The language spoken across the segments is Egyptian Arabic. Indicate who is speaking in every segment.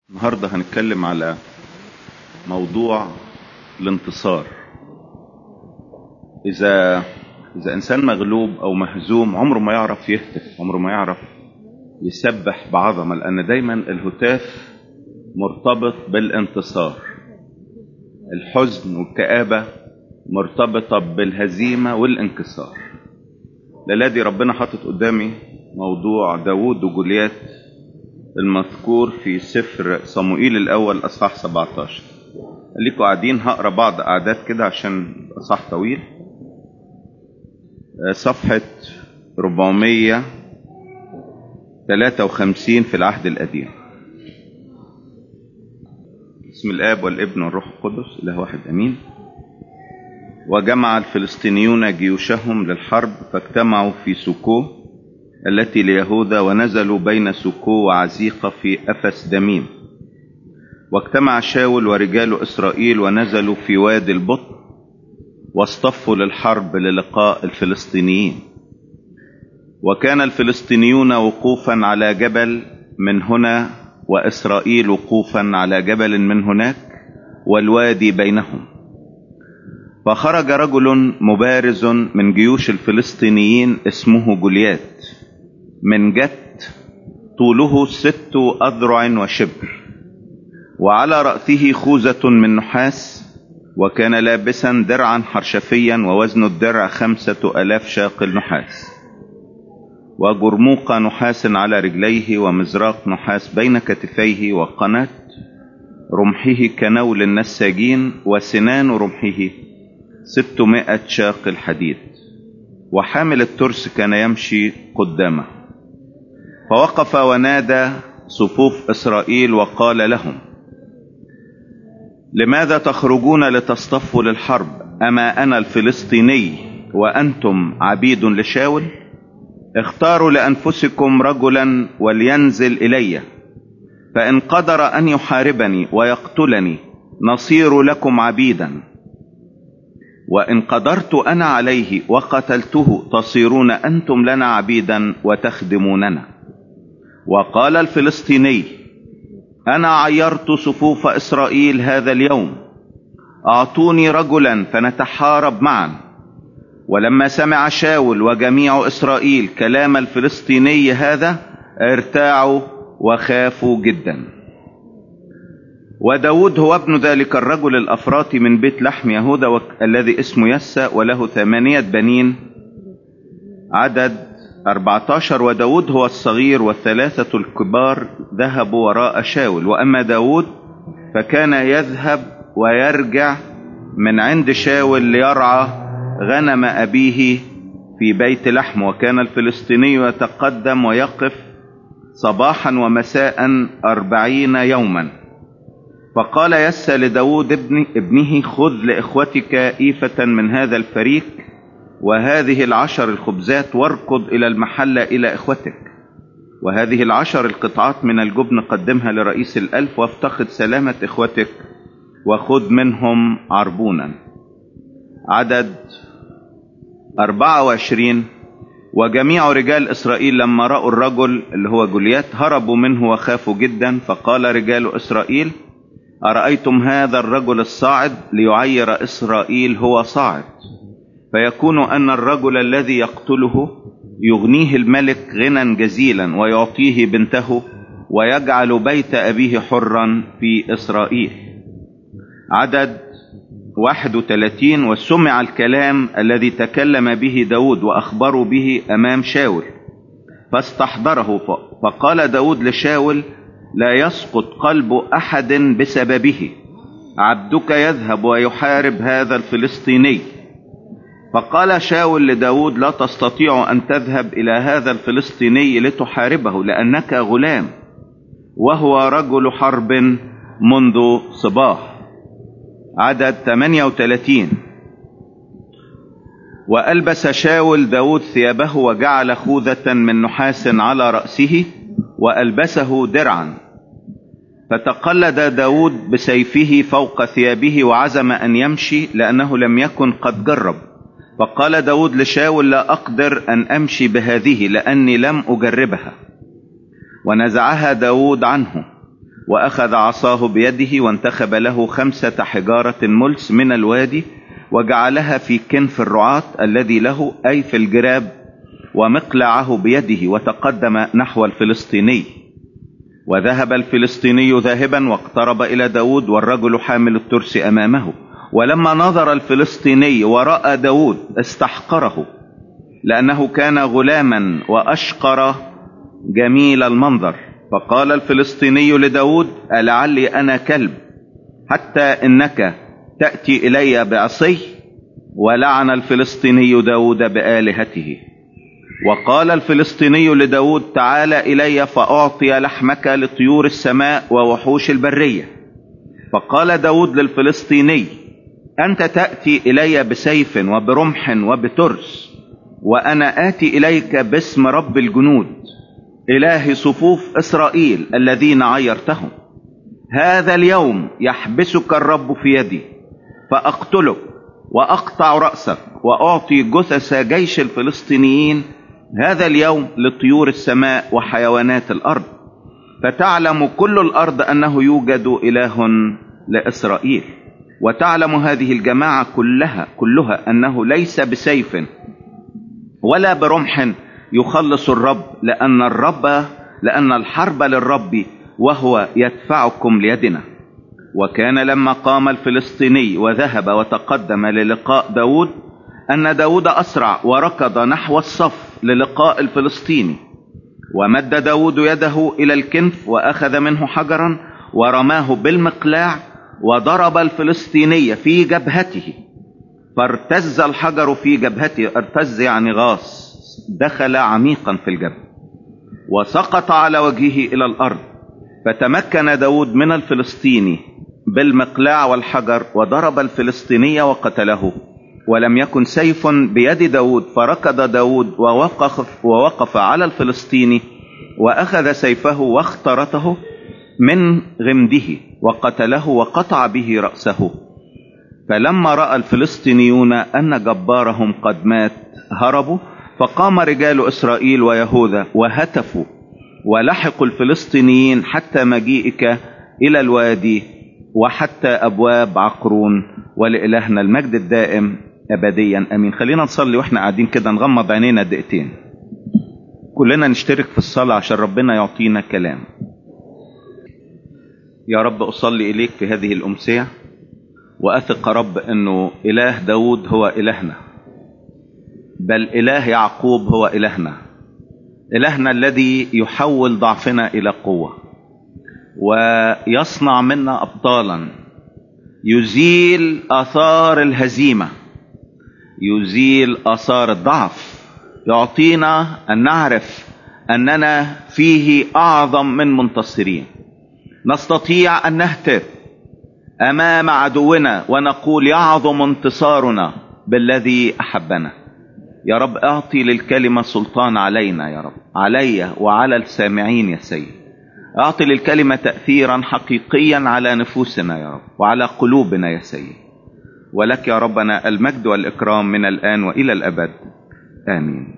Speaker 1: النهاردة هنتكلم على موضوع الانتصار إذا إذا إنسان مغلوب أو مهزوم عمره ما يعرف يهتف عمره ما يعرف يسبح بعظمة لأن دايما الهتاف مرتبط بالانتصار الحزن والكآبة مرتبطة بالهزيمة والانكسار للادي ربنا حاطط قدامي موضوع داوود وجوليات المذكور في سفر صموئيل الأول أصحاح 17 ليكوا قاعدين هقرا بعض أعداد كده عشان أصحاح طويل صفحة 453 في العهد القديم بسم الآب والابن والروح القدس إله واحد أمين وجمع الفلسطينيون جيوشهم للحرب فاجتمعوا في سكو التي ليهوذا ونزلوا بين سكو وعزيقة في أفس دميم واجتمع شاول ورجال إسرائيل ونزلوا في وادي البطن واصطفوا للحرب للقاء الفلسطينيين وكان الفلسطينيون وقوفا على جبل من هنا وإسرائيل وقوفا على جبل من هناك والوادي بينهم فخرج رجل مبارز من جيوش الفلسطينيين اسمه جوليات من جت طوله ست أذرع وشبر وعلى رأسه خوذة من نحاس وكان لابسا درعا حرشفيا ووزن الدرع خمسة ألاف شاقل نحاس وجرموق نحاس على رجليه ومزراق نحاس بين كتفيه وقناة رمحه كنول النساجين وسنان رمحه ستمائة شاقل حديد وحامل الترس كان يمشي قدامه فوقف ونادى صفوف إسرائيل وقال لهم لماذا تخرجون لتصطفوا للحرب أما أنا الفلسطيني وأنتم عبيد لشاول اختاروا لأنفسكم رجلا ولينزل إلي فإن قدر أن يحاربني ويقتلني نصير لكم عبيدا وإن قدرت أنا عليه وقتلته تصيرون أنتم لنا عبيدا وتخدموننا وقال الفلسطيني أنا عيرت صفوف إسرائيل هذا اليوم أعطوني رجلا فنتحارب معا ولما سمع شاول وجميع إسرائيل كلام الفلسطيني هذا ارتاعوا وخافوا جدا وداود هو ابن ذلك الرجل الأفراطي من بيت لحم يهوذا وك... الذي اسمه يسى وله ثمانية بنين عدد 14 وداود هو الصغير والثلاثة الكبار ذهبوا وراء شاول وأما داود فكان يذهب ويرجع من عند شاول ليرعى غنم أبيه في بيت لحم وكان الفلسطيني يتقدم ويقف صباحا ومساء أربعين يوما فقال يسى لداود ابن ابنه خذ لإخوتك إيفة من هذا الفريق وهذه العشر الخبزات واركض إلى المحلة إلى إخوتك وهذه العشر القطعات من الجبن قدمها لرئيس الألف وافتقد سلامة إخوتك وخذ منهم عربونا عدد 24 وجميع رجال إسرائيل لما رأوا الرجل اللي هو جوليات هربوا منه وخافوا جدا فقال رجال إسرائيل أرأيتم هذا الرجل الصاعد ليعير إسرائيل هو صاعد فيكون أن الرجل الذي يقتله يغنيه الملك غنى جزيلا ويعطيه بنته ويجعل بيت أبيه حرا في إسرائيل عدد 31 وسمع الكلام الذي تكلم به داود وأخبروا به أمام شاول فاستحضره فقال داود لشاول لا يسقط قلب أحد بسببه عبدك يذهب ويحارب هذا الفلسطيني فقال شاول لداود لا تستطيع أن تذهب إلى هذا الفلسطيني لتحاربه لأنك غلام وهو رجل حرب منذ صباح عدد 38 وألبس شاول داود ثيابه وجعل خوذة من نحاس على رأسه وألبسه درعا فتقلد داود بسيفه فوق ثيابه وعزم أن يمشي لأنه لم يكن قد جرب فقال داود لشاول لا أقدر أن أمشي بهذه لأني لم أجربها ونزعها داود عنه وأخذ عصاه بيده وانتخب له خمسة حجارة ملس من الوادي وجعلها في كنف الرعاة الذي له أي في الجراب ومقلعه بيده وتقدم نحو الفلسطيني وذهب الفلسطيني ذاهبا واقترب إلى داود والرجل حامل الترس أمامه ولما نظر الفلسطيني ورأى داود استحقره لأنه كان غلاما وأشقر جميل المنظر فقال الفلسطيني لداود ألعلي أنا كلب حتى إنك تأتي إلي بعصي ولعن الفلسطيني داود بآلهته وقال الفلسطيني لداود تعال إلي فأعطي لحمك لطيور السماء ووحوش البرية فقال داود للفلسطيني أنت تأتي إلي بسيف وبرمح وبترس وأنا آتي إليك باسم رب الجنود إله صفوف إسرائيل الذين عيرتهم هذا اليوم يحبسك الرب في يدي فأقتلك وأقطع رأسك وأعطي جثث جيش الفلسطينيين هذا اليوم لطيور السماء وحيوانات الأرض فتعلم كل الأرض أنه يوجد إله لإسرائيل وتعلم هذه الجماعة كلها كلها أنه ليس بسيف ولا برمح يخلص الرب لأن الرب لأن الحرب للرب وهو يدفعكم ليدنا وكان لما قام الفلسطيني وذهب وتقدم للقاء داود أن داود أسرع وركض نحو الصف للقاء الفلسطيني ومد داود يده إلى الكنف وأخذ منه حجرا ورماه بالمقلاع وضرب الفلسطيني في جبهته فارتز الحجر في جبهته ارتز يعني غاص دخل عميقا في الجبهة وسقط على وجهه إلى الأرض فتمكن داود من الفلسطيني بالمقلاع والحجر وضرب الفلسطيني وقتله ولم يكن سيف بيد داود فركض داود ووقف, ووقف على الفلسطيني وأخذ سيفه واخترته من غمده وقتله وقطع به رأسه فلما رأى الفلسطينيون أن جبارهم قد مات هربوا فقام رجال إسرائيل ويهوذا وهتفوا ولحقوا الفلسطينيين حتى مجيئك إلى الوادي وحتى أبواب عقرون ولإلهنا المجد الدائم أبديا أمين خلينا نصلي وإحنا قاعدين كده نغمض عينينا دقيقتين كلنا نشترك في الصلاة عشان ربنا يعطينا كلام يا رب أصلي إليك في هذه الأمسية وأثق رب أنه إله داود هو إلهنا بل إله يعقوب هو إلهنا إلهنا الذي يحول ضعفنا إلى قوة ويصنع منا أبطالا يزيل آثار الهزيمة يزيل آثار الضعف يعطينا أن نعرف أننا فيه أعظم من منتصرين نستطيع أن نهتف أمام عدونا ونقول يعظم انتصارنا بالذي أحبنا يا رب أعطي للكلمة سلطان علينا يا رب علي وعلى السامعين يا سيد أعطي للكلمة تأثيرا حقيقيا على نفوسنا يا رب وعلى قلوبنا يا سيد ولك يا ربنا المجد والإكرام من الآن وإلى الأبد آمين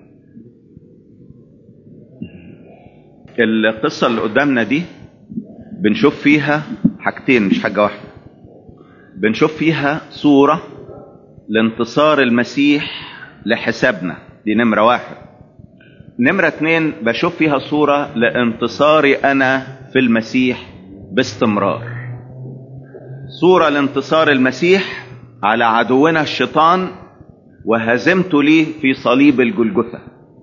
Speaker 1: القصة اللي قدامنا دي بنشوف فيها حاجتين مش حاجة واحدة بنشوف فيها صورة لانتصار المسيح لحسابنا دي نمرة واحد نمرة اتنين بشوف فيها صورة لانتصاري أنا في المسيح باستمرار صورة لانتصار المسيح على عدونا الشيطان وهزمته ليه في صليب الجلجثة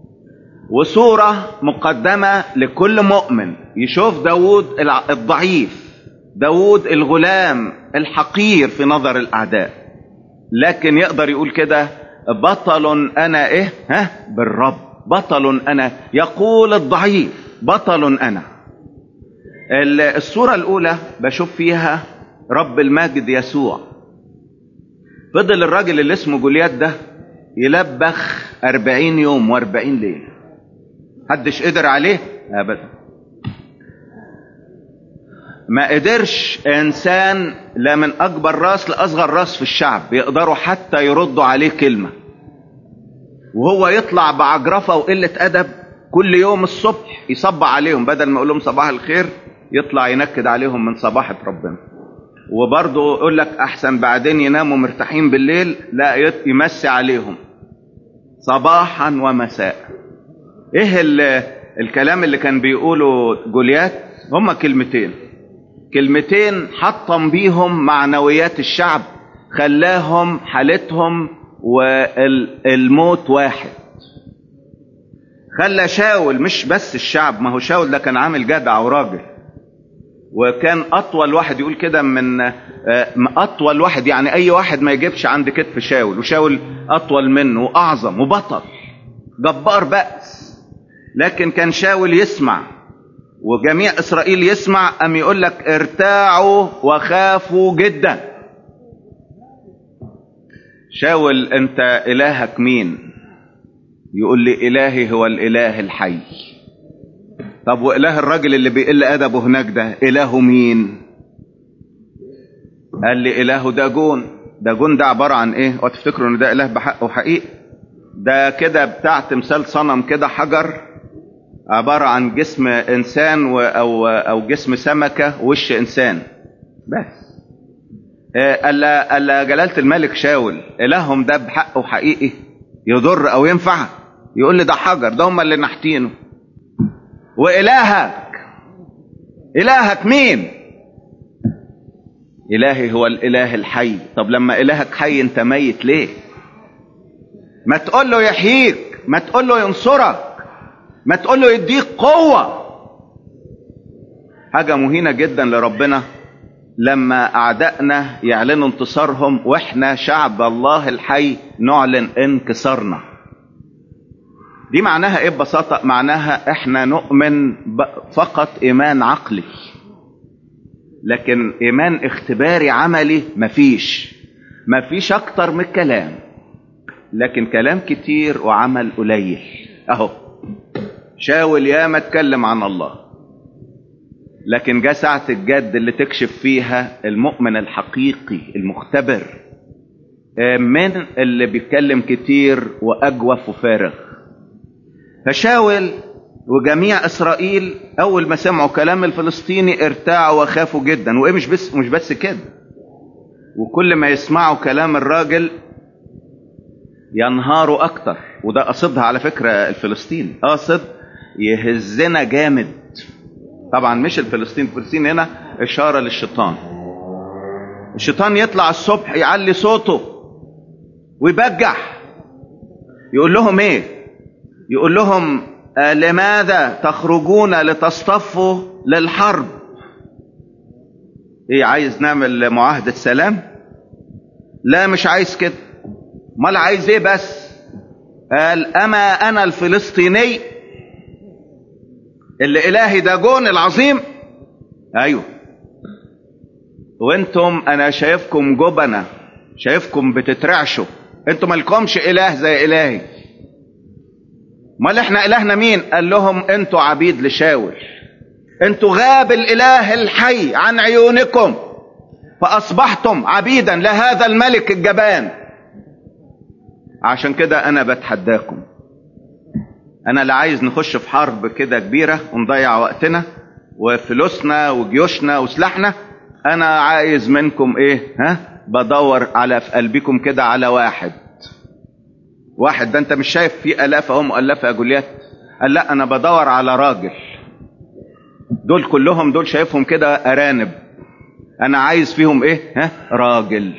Speaker 1: وصورة مقدمة لكل مؤمن يشوف داود الضعيف داود الغلام الحقير في نظر الأعداء لكن يقدر يقول كده بطل أنا إيه ها بالرب بطل أنا يقول الضعيف بطل أنا الصورة الأولى بشوف فيها رب المجد يسوع فضل الراجل اللي اسمه جوليات ده يلبخ أربعين يوم وأربعين ليلة حدش قدر عليه أبدا ما قدرش إنسان لا من أكبر راس لأصغر راس في الشعب يقدروا حتى يردوا عليه كلمة وهو يطلع بعجرفة وقلة أدب كل يوم الصبح يصب عليهم بدل ما يقول لهم صباح الخير يطلع ينكد عليهم من صباحة ربنا وبرضه يقول لك احسن بعدين يناموا مرتاحين بالليل لا يت- يمسي عليهم صباحا ومساء ايه ال- الكلام اللي كان بيقوله جوليات هما كلمتين كلمتين حطم بيهم معنويات الشعب خلاهم حالتهم والموت واحد خلى شاول مش بس الشعب ما هو شاول ده كان عامل جدع وراجل وكان اطول واحد يقول كده من آه، اطول واحد يعني اي واحد ما يجيبش عند كتف شاول وشاول اطول منه واعظم وبطل جبار بأس لكن كان شاول يسمع وجميع اسرائيل يسمع ام يقول لك ارتاعوا وخافوا جدا شاول انت الهك مين يقول لي الهي هو الاله الحي طب واله الراجل اللي بيقل ادبه هناك ده اله مين قال لي اله داجون داجون ده عباره عن ايه وتفتكروا ان ده اله بحق وحقيقي ده كده بتاع تمثال صنم كده حجر عباره عن جسم انسان و- او او جسم سمكه وش انسان بس آه، قال قال جلاله الملك شاول الههم ده بحق وحقيقي يضر او ينفع يقول لي ده حجر ده هم اللي نحتينه والهك الهك مين الهي هو الاله الحي طب لما الهك حي انت ميت ليه ما تقول له يحييك ما تقول له ينصرك ما تقول له يديك قوه حاجه مهينه جدا لربنا لما اعدائنا يعلنوا انتصارهم واحنا شعب الله الحي نعلن انكسارنا دي معناها ايه ببساطه معناها احنا نؤمن ب- فقط ايمان عقلي لكن ايمان اختباري عملي مفيش مفيش اكتر من الكلام لكن كلام كتير وعمل قليل اهو شاول ياما اتكلم عن الله لكن جاء ساعة الجد اللي تكشف فيها المؤمن الحقيقي المختبر آه، من اللي بيتكلم كتير واجوف وفارغ فشاول وجميع اسرائيل اول ما سمعوا كلام الفلسطيني ارتاعوا وخافوا جدا وايه مش بس مش بس كده وكل ما يسمعوا كلام الراجل ينهاروا اكتر وده قصدها على فكره الفلسطيني قاصد يهزنا جامد طبعا مش الفلسطين الفلسطين هنا اشاره للشيطان الشيطان يطلع الصبح يعلي صوته ويبجح يقول لهم ايه يقول لهم آه، لماذا تخرجون لتصطفوا للحرب ايه عايز نعمل معاهدة سلام لا مش عايز كده امال عايز ايه بس قال اما انا الفلسطيني اللي الهي داجون العظيم ايوه وانتم انا شايفكم جبنة شايفكم بتترعشوا انتم مالكمش اله زي الهي امال احنا الهنا مين قال لهم انتوا عبيد لشاول انتوا غاب الاله الحي عن عيونكم فاصبحتم عبيدا لهذا الملك الجبان عشان كده انا بتحداكم انا لا عايز نخش في حرب كده كبيره ونضيع وقتنا وفلوسنا وجيوشنا وسلاحنا انا عايز منكم ايه ها بدور على في قلبكم كده على واحد واحد ده انت مش شايف في الاف اهو مؤلفه يا جوليات قال لا انا بدور على راجل دول كلهم دول شايفهم كده ارانب انا عايز فيهم ايه ها راجل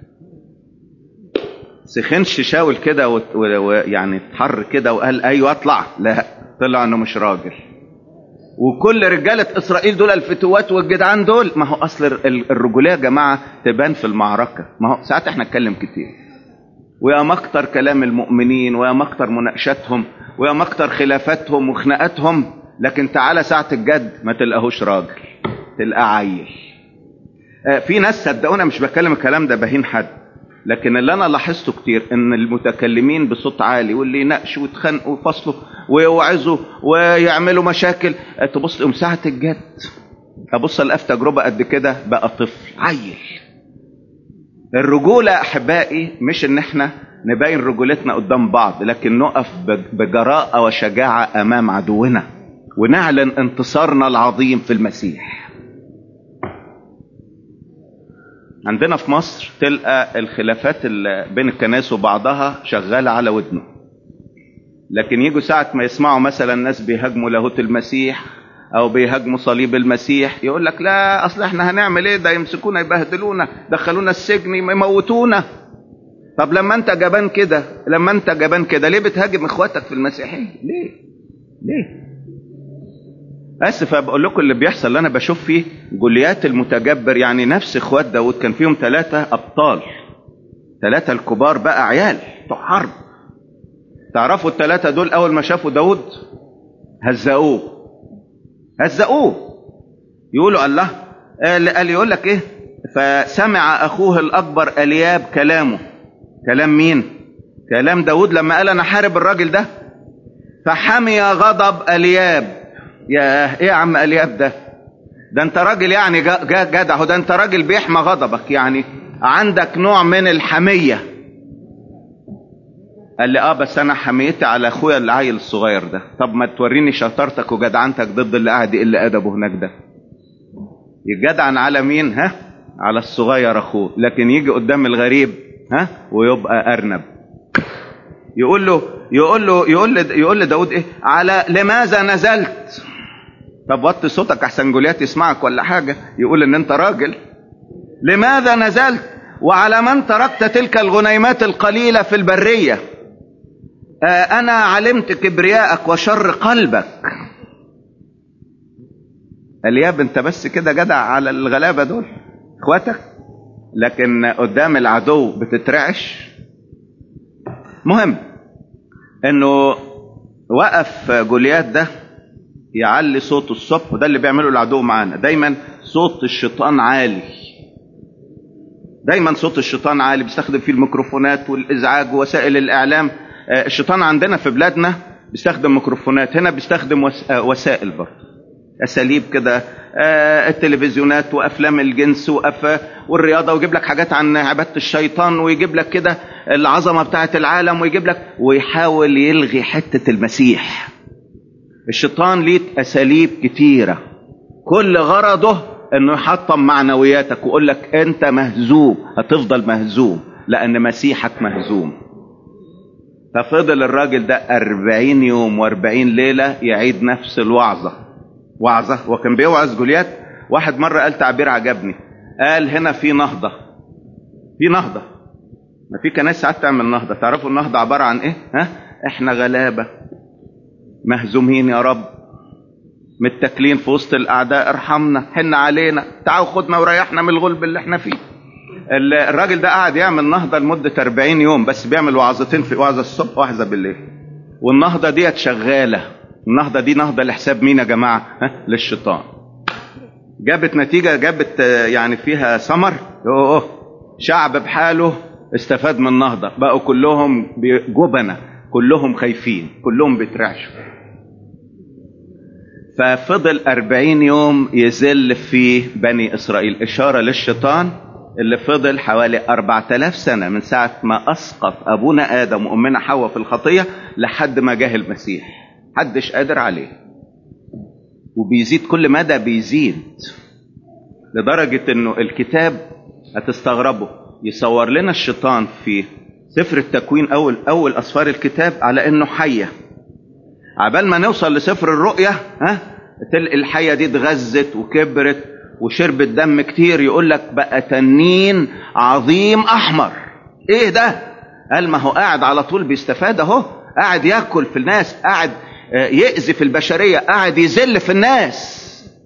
Speaker 1: سخنش شاول كده وت- و- ويعني اتحر كده وقال ايوه اطلع لا طلع انه مش راجل وكل رجالة اسرائيل دول الفتوات والجدعان دول ما هو اصل ال- الرجولية يا جماعة تبان في المعركة ما هو ساعات احنا نتكلم كتير ويا مكتر كلام المؤمنين ويا مكتر مناقشاتهم ويا مكتر خلافاتهم وخناقاتهم لكن تعالى ساعة الجد ما تلقاهوش راجل تلقاه عيل آه، في ناس صدقونا مش بتكلم الكلام ده بهين حد لكن اللي انا لاحظته كتير ان المتكلمين بصوت عالي واللي يناقشوا ويتخانقوا ويفصلوا ويوعظوا ويعملوا مشاكل آه، تبص لهم ساعة الجد ابص الاقي في تجربة قد كده بقى طفل عيل الرجولة احبائي مش ان احنا نبين رجولتنا قدام بعض لكن نقف بج- بجراءة وشجاعة امام عدونا ونعلن انتصارنا العظيم في المسيح عندنا في مصر تلقى الخلافات اللي بين الكنائس وبعضها شغالة على ودنه لكن يجوا ساعة ما يسمعوا مثلا ناس بيهاجموا لاهوت المسيح او بيهاجموا صليب المسيح يقول لك لا اصل احنا هنعمل ايه ده يمسكونا يبهدلونا دخلونا السجن يموتونا طب لما انت جبان كده لما انت جبان كده ليه بتهاجم اخواتك في المسيحيه ليه ليه اسف بقول لكم اللي بيحصل اللي انا بشوف فيه جوليات المتجبر يعني نفس اخوات داود كان فيهم ثلاثه ابطال ثلاثه الكبار بقى عيال بتوع حرب تعرفوا الثلاثه دول اول ما شافوا داود هزقوه هزقوه يقولوا الله قال يقول لك ايه فسمع اخوه الاكبر الياب كلامه كلام مين كلام داود لما قال انا حارب الراجل ده فحمي غضب الياب يا ايه يا عم الياب ده ده انت راجل يعني جدع ده انت راجل بيحمى غضبك يعني عندك نوع من الحميه قال لي اه بس انا حميتي على اخويا العيل الصغير ده طب ما توريني شطارتك وجدعنتك ضد اللي قاعد يقل ادبه هناك ده يجدعن على مين ها على الصغير اخوه لكن يجي قدام الغريب ها ويبقى ارنب يقول له يقول له يقول له يقول لداود ايه على لماذا نزلت طب وطي صوتك احسن جوليات يسمعك ولا حاجه يقول ان انت راجل لماذا نزلت وعلى من تركت تلك الغنيمات القليله في البريه آه انا علمت كبرياءك وشر قلبك الياب انت بس كده جدع على الغلابه دول اخواتك لكن قدام العدو بتترعش مهم انه وقف جوليات ده يعلي صوته الصبح وده اللي بيعمله العدو معانا دايما صوت الشيطان عالي دايما صوت الشيطان عالي بيستخدم فيه الميكروفونات والازعاج ووسائل الاعلام الشيطان عندنا في بلادنا بيستخدم ميكروفونات هنا بيستخدم وسائل برضه اساليب كده التلفزيونات وافلام الجنس وأف والرياضه ويجيب لك حاجات عن عباده الشيطان ويجيب لك كده العظمه بتاعه العالم ويجيب لك ويحاول يلغي حته المسيح الشيطان ليه اساليب كتيره كل غرضه انه يحطم معنوياتك ويقول لك انت مهزوم هتفضل مهزوم لان مسيحك مهزوم ففضل الراجل ده أربعين يوم وأربعين ليلة يعيد نفس الوعظة وعظة وكان بيوعظ جوليات واحد مرة قال تعبير عجبني قال هنا في نهضة في نهضة ما في كنايس ساعات تعمل نهضة تعرفوا النهضة عبارة عن ايه ها احنا غلابة مهزومين يا رب متكلين في وسط الاعداء ارحمنا حن علينا تعالوا خدنا وريحنا من الغلب اللي احنا فيه الراجل ده قعد يعمل نهضة لمدة 40 يوم بس بيعمل وعظتين في وعظة الصبح وعظة بالليل والنهضة ديت شغالة النهضة دي نهضة لحساب مين يا جماعة ها؟ للشيطان جابت نتيجة جابت يعني فيها ثمر أوه شعب بحاله استفاد من النهضة بقوا كلهم جبنة كلهم خايفين كلهم بيترعشوا ففضل أربعين يوم يذل في بني إسرائيل إشارة للشيطان اللي فضل حوالي أربعة آلاف سنة من ساعة ما أسقط أبونا آدم وأمنا حواء في الخطية لحد ما جه المسيح حدش قادر عليه وبيزيد كل مدى بيزيد لدرجة انه الكتاب هتستغربوا يصور لنا الشيطان في سفر التكوين اول اول اسفار الكتاب على انه حية عبال ما نوصل لسفر الرؤية ها الحية دي اتغذت وكبرت وشربت دم كتير يقول لك بقى تنين عظيم احمر ايه ده قال ما هو قاعد على طول بيستفاد اهو قاعد ياكل في الناس قاعد يأذي في البشرية قاعد يذل في الناس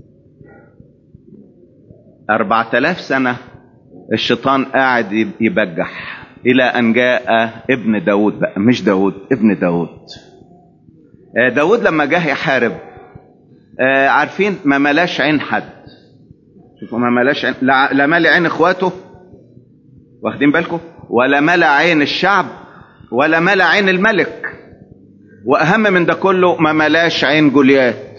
Speaker 1: أربعة آلاف سنة الشيطان قاعد يبجح إلى أن جاء ابن داود بقى مش داود ابن داود داود لما جه يحارب عارفين ما ملاش عين حد شوفوا ما ملاش عين لا ملا عين اخواته واخدين بالكم ولا ملا عين الشعب ولا ملا عين الملك واهم من ده كله ما ملاش عين جوليات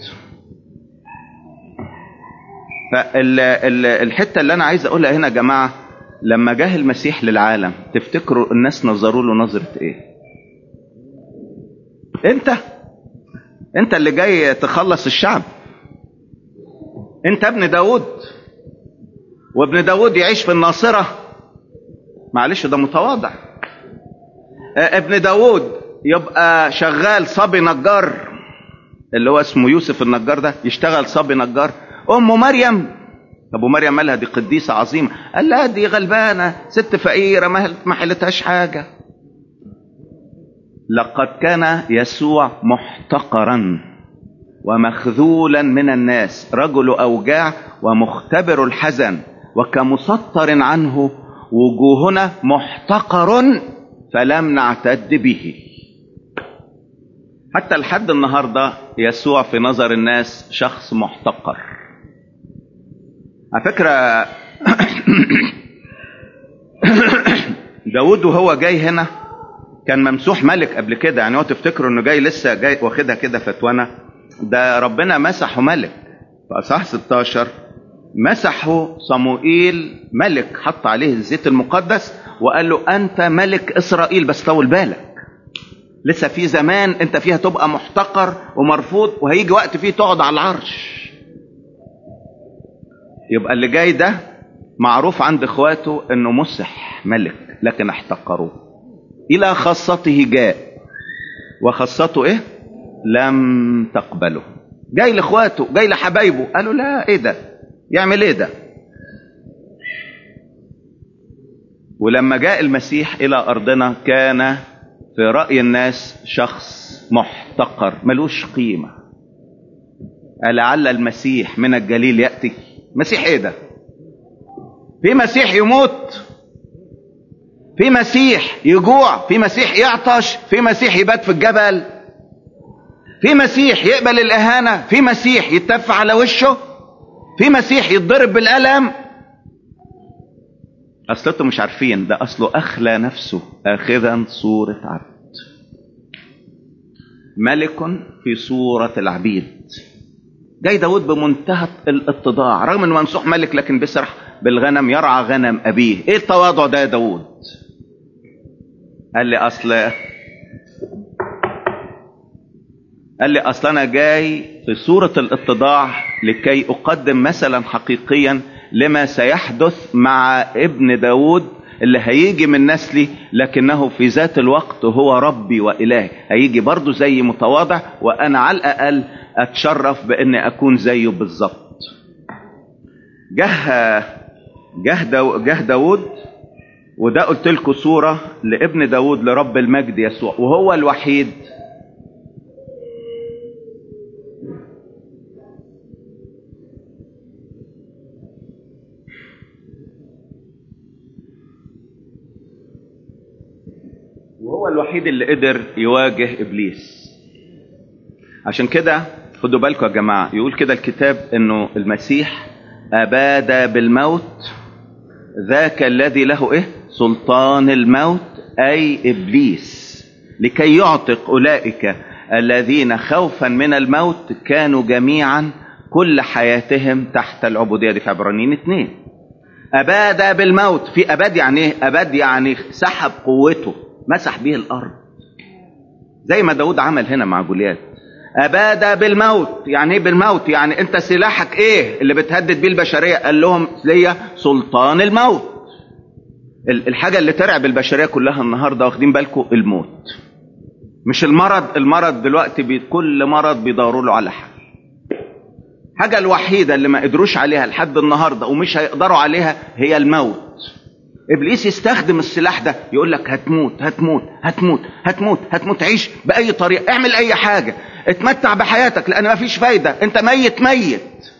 Speaker 1: فالحته اللي انا عايز اقولها هنا يا جماعه لما جه المسيح للعالم تفتكروا الناس نظروا له نظره ايه انت انت اللي جاي تخلص الشعب انت ابن داود وابن داود يعيش في الناصرة معلش ده متواضع اه ابن داود يبقى شغال صبي نجار اللي هو اسمه يوسف النجار ده يشتغل صبي نجار ام مريم ابو مريم مالها دي قديسة عظيمة قال لا دي غلبانة ست فقيرة ما حلتهاش حاجة لقد كان يسوع محتقرا ومخذولا من الناس رجل اوجاع ومختبر الحزن وكمسطر عنه وجوهنا محتقر فلم نعتد به حتى لحد النهارده يسوع في نظر الناس شخص محتقر على فكره داود وهو جاي هنا كان ممسوح ملك قبل كده يعني هو تفتكروا انه جاي لسه جاي واخدها كده فتوانه ده ربنا مسحه ملك في اصحاح 16 مسحه صموئيل ملك حط عليه الزيت المقدس وقال له انت ملك اسرائيل بس طول بالك لسه في زمان انت فيها تبقى محتقر ومرفوض وهيجي وقت فيه تقعد على العرش يبقى اللي جاي ده معروف عند اخواته انه مسح ملك لكن احتقروه الى خاصته جاء وخاصته ايه لم تقبله جاي لاخواته جاي لحبايبه قالوا لا ايه ده يعمل ايه ده ولما جاء المسيح الى ارضنا كان في راي الناس شخص محتقر ملوش قيمه لعل المسيح من الجليل ياتي مسيح ايه ده في مسيح يموت في مسيح يجوع في مسيح يعطش في مسيح يبات في الجبل في مسيح يقبل الاهانه في مسيح يتف على وشه في مسيح يتضرب بالقلم اصل انتم مش عارفين ده اصله اخلى نفسه اخذا صوره عبد ملك في صوره العبيد جاي داود بمنتهى الاتضاع رغم انه ممسوح ملك لكن بيسرح بالغنم يرعى غنم ابيه ايه التواضع ده يا داود قال لي اصل قال لي اصل انا جاي في صورة الاتضاع لكي اقدم مثلا حقيقيا لما سيحدث مع ابن داود اللي هيجي من نسلي لكنه في ذات الوقت هو ربي وإلهي هيجي برضه زي متواضع وأنا على الأقل أتشرف بأني أكون زيه بالظبط جه جه, داو جه داود وده قلت لكم صورة لابن داود لرب المجد يسوع وهو الوحيد وهو الوحيد اللي قدر يواجه ابليس عشان كده خدوا بالكم يا جماعه يقول كده الكتاب انه المسيح اباد بالموت ذاك الذي له ايه سلطان الموت اي ابليس لكي يعتق اولئك الذين خوفا من الموت كانوا جميعا كل حياتهم تحت العبوديه دي في عبرانيين اثنين اباد بالموت في اباد يعني ايه اباد يعني سحب قوته مسح به الارض زي ما داود عمل هنا مع جوليات اباد بالموت يعني ايه بالموت يعني انت سلاحك ايه اللي بتهدد بيه البشريه قال لهم ليا سلطان الموت الحاجه اللي ترعب البشريه كلها النهارده واخدين بالكم الموت مش المرض المرض دلوقتي بي كل مرض بيدوروا له على حل الحاجه الوحيده اللي ما قدروش عليها لحد النهارده ومش هيقدروا عليها هي الموت ابليس يستخدم السلاح ده يقول لك هتموت هتموت هتموت هتموت هتموت عيش باي طريقه اعمل اي حاجه اتمتع بحياتك لان مفيش فايده انت ميت ميت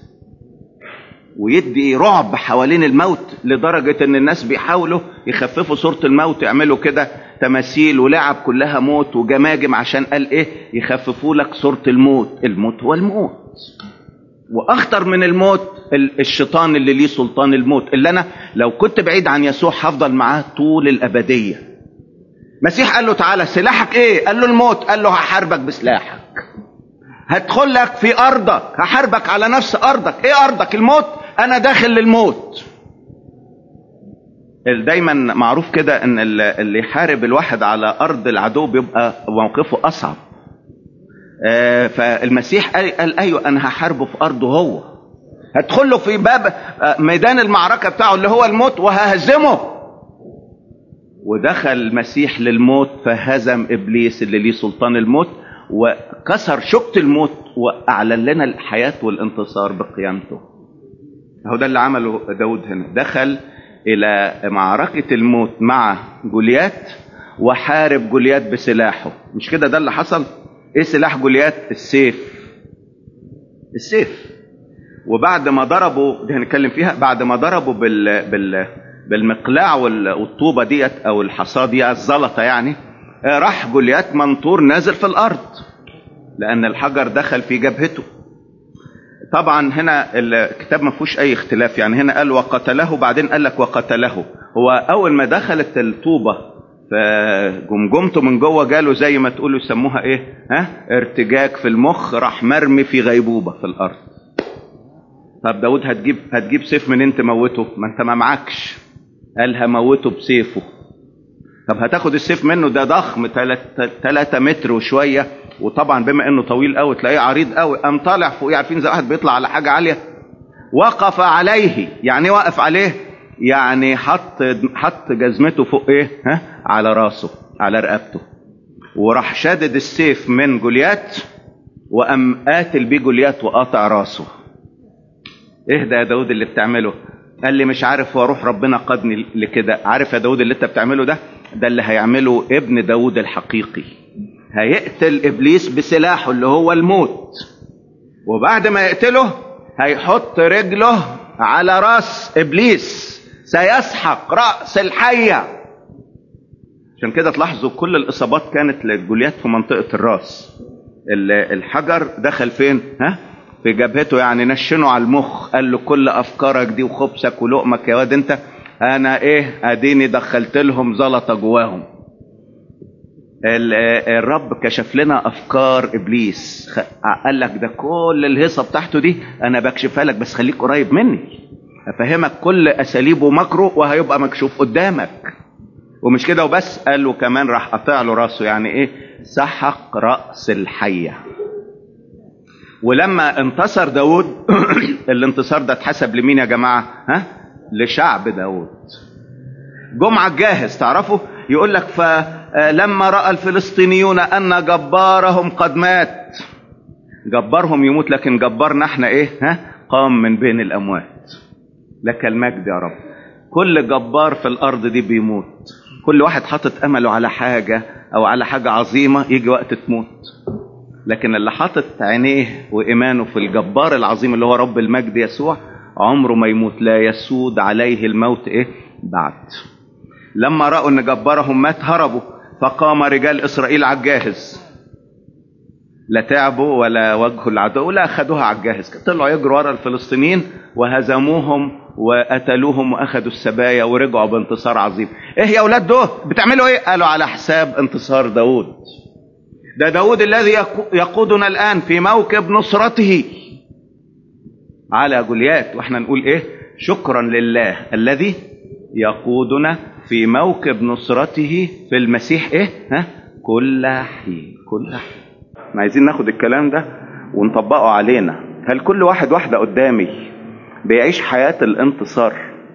Speaker 1: ويدي رعب حوالين الموت لدرجة ان الناس بيحاولوا يخففوا صورة الموت يعملوا كده تماثيل ولعب كلها موت وجماجم عشان قال ايه يخففوا لك صورة الموت الموت هو الموت واخطر من الموت الشيطان اللي ليه سلطان الموت اللي انا لو كنت بعيد عن يسوع هفضل معاه طول الابديه مسيح قال له تعالى سلاحك ايه قال له الموت قال له هحاربك بسلاحك هدخل لك في ارضك هحاربك على نفس ارضك ايه ارضك الموت انا داخل للموت دايما معروف كده ان اللي يحارب الواحد على ارض العدو بيبقى موقفه اصعب آه فالمسيح قال, قال ايوه انا هحاربه في ارضه هو هدخل له في باب آه ميدان المعركه بتاعه اللي هو الموت وههزمه ودخل المسيح للموت فهزم ابليس اللي ليه سلطان الموت وكسر شوكة الموت واعلن لنا الحياه والانتصار بقيامته هو ده اللي عمله داود هنا دخل الى معركه الموت مع جوليات وحارب جوليات بسلاحه مش كده ده اللي حصل ايه سلاح جوليات السيف السيف وبعد ما ضربوا دي هنتكلم فيها بعد ما ضربوا بال بال بالمقلاع والطوبه ديت او الحصاه دي الزلطه يعني راح جوليات منطور نازل في الارض لان الحجر دخل في جبهته طبعا هنا الكتاب ما فيهوش اي اختلاف يعني هنا قال وقتله بعدين قال لك وقتله هو اول ما دخلت الطوبه فجمجمته من جوه جاله زي ما تقولوا يسموها ايه ها ارتجاج في المخ راح مرمي في غيبوبه في الارض طب داود هتجيب هتجيب سيف منين تموته ما انت ما معكش قال هموته بسيفه طب هتاخد السيف منه ده ضخم 3 متر وشويه وطبعا بما انه طويل قوي تلاقيه عريض قوي قام طالع فوقيه عارفين زي واحد بيطلع على حاجه عاليه وقف عليه يعني وقف عليه يعني حط حط جزمته فوق ايه ها على راسه على رقبته وراح شادد السيف من جوليات وقام قاتل بيه جوليات وقاطع راسه اهدى يا داود اللي بتعمله قال لي مش عارف واروح ربنا قادني لكده عارف يا داود اللي انت بتعمله ده ده اللي هيعمله ابن داود الحقيقي هيقتل ابليس بسلاحه اللي هو الموت وبعد ما يقتله هيحط رجله على راس ابليس سيسحق راس الحيه عشان كده تلاحظوا كل الاصابات كانت للجوليات في منطقه الراس الحجر دخل فين ها في جبهته يعني نشنه على المخ قال له كل افكارك دي وخبثك ولقمك يا واد انت انا ايه اديني دخلت لهم زلطه جواهم الرب كشف لنا افكار ابليس قال لك ده كل الهيصه بتاعته دي انا بكشفها لك بس خليك قريب مني افهمك كل اساليبه ومكره وهيبقى مكشوف قدامك ومش كده وبس قال له كمان راح قطع له راسه يعني ايه سحق راس الحيه ولما انتصر داود الانتصار ده اتحسب لمين يا جماعه ها لشعب داود جمعة جاهز تعرفوا يقول لك فلما رأى الفلسطينيون أن جبارهم قد مات جبارهم يموت لكن جبارنا احنا ايه ها قام من بين الأموات لك المجد يا رب كل جبار في الأرض دي بيموت كل واحد حاطط أمله على حاجة أو على حاجة عظيمة يجي وقت تموت لكن اللي حاطط عينيه وإيمانه في الجبار العظيم اللي هو رب المجد يسوع عمره ما يموت لا يسود عليه الموت ايه بعد لما رأوا ان جبارهم مات هربوا فقام رجال اسرائيل على الجاهز لا تعبوا ولا واجهوا العدو لا اخذوها على الجاهز طلعوا يجروا ورا الفلسطينيين وهزموهم وقتلوهم واخذوا السبايا ورجعوا بانتصار عظيم ايه يا اولاد دول بتعملوا ايه قالوا على حساب انتصار داود ده داود الذي يقودنا الان في موكب نصرته على جوليات واحنا نقول ايه شكرا لله الذي يقودنا في موكب نصرته في المسيح ايه ها كل حين كل حين احنا عايزين ناخد الكلام ده ونطبقه علينا هل كل واحد واحده قدامي بيعيش حياه الانتصار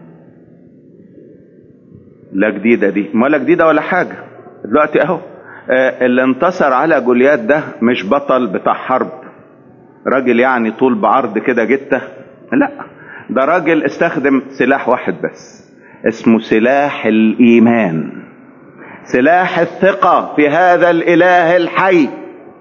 Speaker 1: لا جديده دي ما لا جديده ولا حاجه دلوقتي اهو آه اللي انتصر على جوليات ده مش بطل بتاع حرب راجل يعني طول بعرض كده جته لا ده راجل استخدم سلاح واحد بس اسمه سلاح الايمان سلاح الثقه في هذا الاله الحي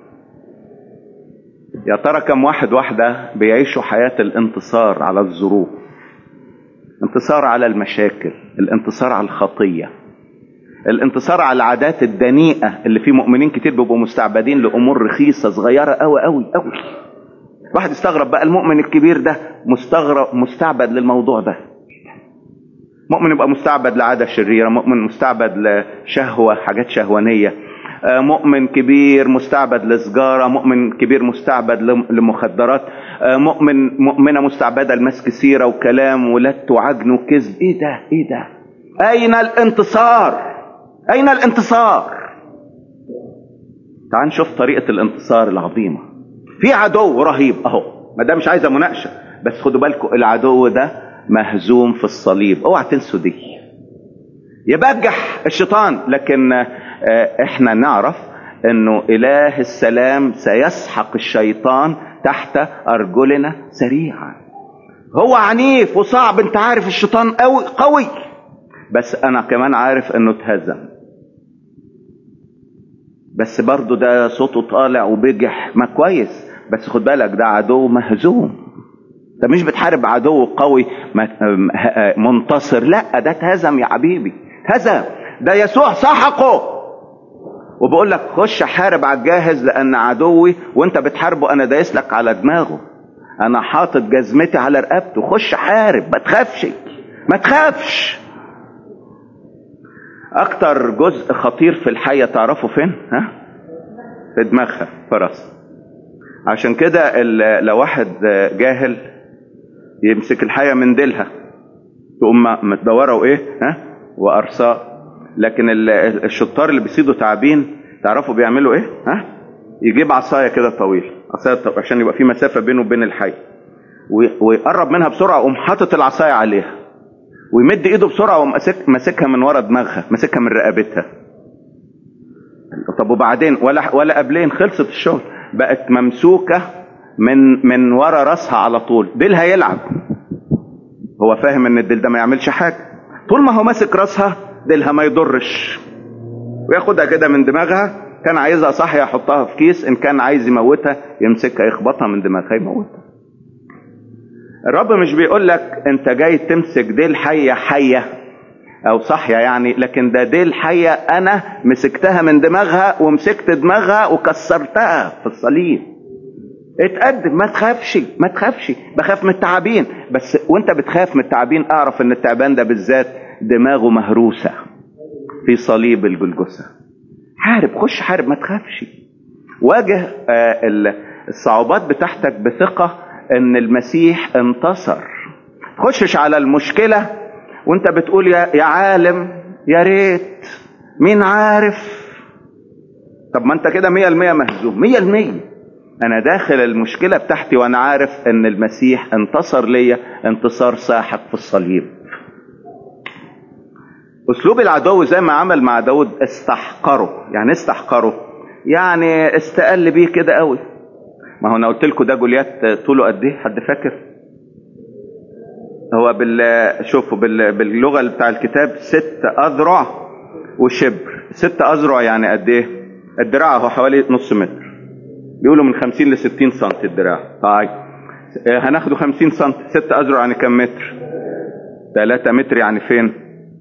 Speaker 1: يا ترى كم واحد واحده بيعيشوا حياه الانتصار على الظروف انتصار على المشاكل الانتصار على الخطيه الانتصار على العادات الدنيئه اللي في مؤمنين كتير بيبقوا مستعبدين لامور رخيصه صغيره قوي قوي قوي واحد استغرب بقى المؤمن الكبير ده مستغرب مستعبد للموضوع ده مؤمن يبقى مستعبد لعادة شريرة مؤمن مستعبد لشهوة حاجات شهوانية مؤمن كبير مستعبد لسجارة مؤمن كبير مستعبد لمخدرات مؤمن مؤمنة مستعبدة لمسك سيرة وكلام ولت وعجن وكذب ايه ده ايه ده اين الانتصار اين الانتصار تعال نشوف طريقة الانتصار العظيمة في عدو رهيب اهو ما ده مش عايزة مناقشة بس خدوا بالكم العدو ده مهزوم في الصليب اوعى تنسوا دي يبجح الشيطان لكن احنا نعرف انه اله السلام سيسحق الشيطان تحت ارجلنا سريعا هو عنيف وصعب انت عارف الشيطان قوي قوي بس انا كمان عارف انه اتهزم بس برضه ده صوته طالع وبجح ما كويس بس خد بالك ده عدو مهزوم ده مش بتحارب عدو قوي منتصر لا ده اتهزم يا حبيبي اتهزم ده يسوع سحقه وبقول لك خش حارب على الجاهز لان عدوي وانت بتحاربه انا دايس لك على دماغه انا حاطط جزمتي على رقبته خش حارب ما تخافش ما تخافش اكتر جزء خطير في الحية تعرفه فين ها في دماغها في راسها عشان كده لو واحد جاهل يمسك الحية من ديلها تقوم متدورة وايه ها وارصاء لكن الشطار اللي بيصيدوا تعابين تعرفوا بيعملوا ايه ها يجيب عصايه كده طويل عصايه عشان يبقى في مسافه بينه وبين الحي ويقرب منها بسرعه ويقوم حاطط العصايه عليها ويمد ايده بسرعه وماسك ماسكها من ورا دماغها ماسكها من رقبتها طب وبعدين ولا ولا قبلين خلصت الشغل بقت ممسوكه من من ورا راسها على طول ديلها يلعب هو فاهم ان الديل ده ما يعملش حاجه طول ما هو ماسك راسها ديلها ما يضرش وياخدها كده من دماغها كان عايزها صح يحطها في كيس ان كان عايز يموتها يمسكها يخبطها من دماغها يموتها الرب مش بيقول لك انت جاي تمسك ديل حية حية او صحية يعني لكن ده ديل حية انا مسكتها من دماغها ومسكت دماغها وكسرتها في الصليب اتقدم ما تخافش ما تخافش بخاف من التعابين بس وانت بتخاف من التعابين اعرف ان التعبان ده بالذات دماغه مهروسة في صليب الجلجسة حارب خش حارب ما تخافش واجه الصعوبات بتاعتك بثقة ان المسيح انتصر تخشش على المشكلة وانت بتقول يا, يا عالم يا ريت مين عارف طب ما انت كده مية المية مهزوم مية المية انا داخل المشكلة بتاعتي وانا عارف ان المسيح انتصر ليا انتصار ساحق في الصليب اسلوب العدو زي ما عمل مع داود استحقره يعني استحقره يعني استقل بيه كده قوي ما هو انا قلت لكم ده جوليات طوله قد ايه حد فاكر هو بال شوفوا بال... باللغه بتاع الكتاب ست اذرع وشبر ست اذرع يعني قد ايه الدراع هو حوالي نص متر بيقولوا من 50 ل 60 سم الدراع طيب هناخده 50 سم ست اذرع يعني كم متر 3 متر يعني فين